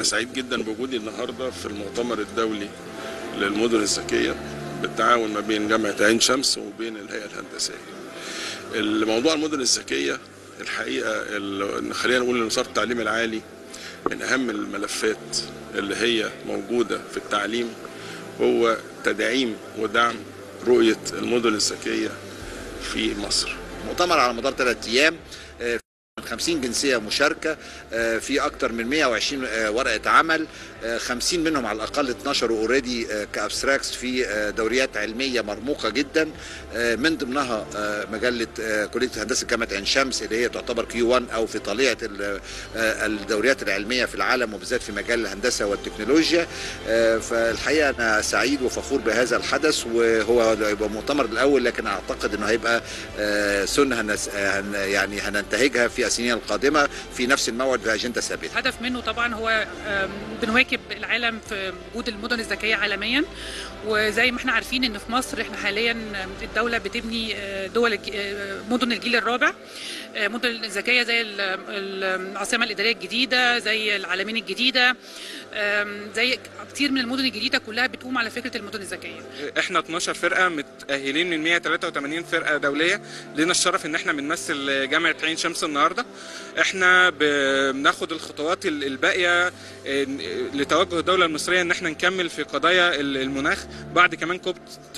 أنا سعيد جدا بوجودي النهاردة في المؤتمر الدولي للمدن الذكية بالتعاون ما بين جامعة عين شمس وبين الهيئة الهندسية الموضوع المدن الذكية الحقيقة ال- خلينا نقول إن وزارة التعليم العالي من أهم الملفات اللي هي موجودة في التعليم هو تدعيم ودعم رؤية المدن الذكية في مصر مؤتمر على مدار ثلاث ايام آه، 50 جنسيه مشاركه آه، في اكثر من 120 آه، ورقه عمل آه، 50 منهم على الاقل اتنشروا اوريدي كابستراكتس في آه، دوريات علميه مرموقه جدا آه، من ضمنها آه، مجله آه، كليه هندسه جامعه عين شمس اللي هي تعتبر كيو 1 او في طليعه ال- آه، الدوريات العلميه في العالم وبالذات في مجال الهندسه والتكنولوجيا آه، فالحقيقه انا سعيد وفخور بهذا الحدث وهو هيبقى المؤتمر الاول لكن اعتقد انه هيبقى آه، سنه هنس- آه، هن- يعني هننتهجها في السنين القادمه في نفس الموعد باجنده ثابته الهدف منه طبعا هو آم، بنواكب العالم في وجود المدن الذكيه عالميا وزي ما احنا عارفين ان في مصر احنا حاليا آم، الدوله بتبني آه، دول الج- آه، مدن الجيل الرابع آه، مدن ذكيه زي ال- ال- العاصمه الاداريه الجديده زي العالمين الجديده آم، زي كتير من المدن الجديده كلها بتقوم على فكره المدن الذكيه احنا 12 فرقه متاهلين من 183 فرقه دوليه لنا الشرف ان احنا بنمثل جامعه عين شمس النهارده احنا ب- بناخد الخطوات ال- الباقيه اه، لتوجه الدوله المصريه ان احنا نكمل في قضايا ال- المناخ بعد كمان كوب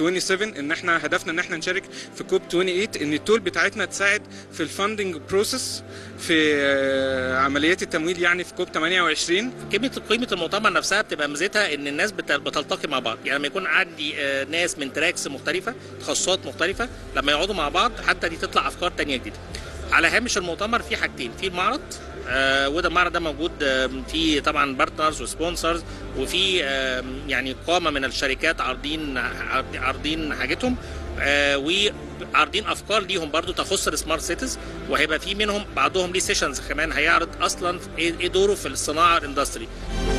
27 ان احنا هدفنا ان احنا نشارك في كوب 28 ان التول بتاعتنا تساعد في الفاندنج بروسيس في اه، عمليات التمويل يعني في كوب 28 قيمه قيمه المؤتمر نفسها بتبقى ميزتها ان الناس بت- بتلتقي مع بعض يعني لما يكون عندي آه، ناس من تراكس مختلفه تخصصات مختلفه لما يقعدوا مع بعض حتى دي تطلع افكار تانية جديده على هامش المؤتمر في حاجتين في المعرض آه وده المعرض ده موجود آه في طبعا بارتنرز وسبونسرز وفي آه يعني قامه من الشركات عارضين عارضين حاجتهم آه وعارضين افكار ليهم برضو تخص السمارت سيتيز وهيبقى في منهم بعضهم ليه سيشنز كمان هيعرض اصلا ايه إيه دوره في الصناعه الاندستري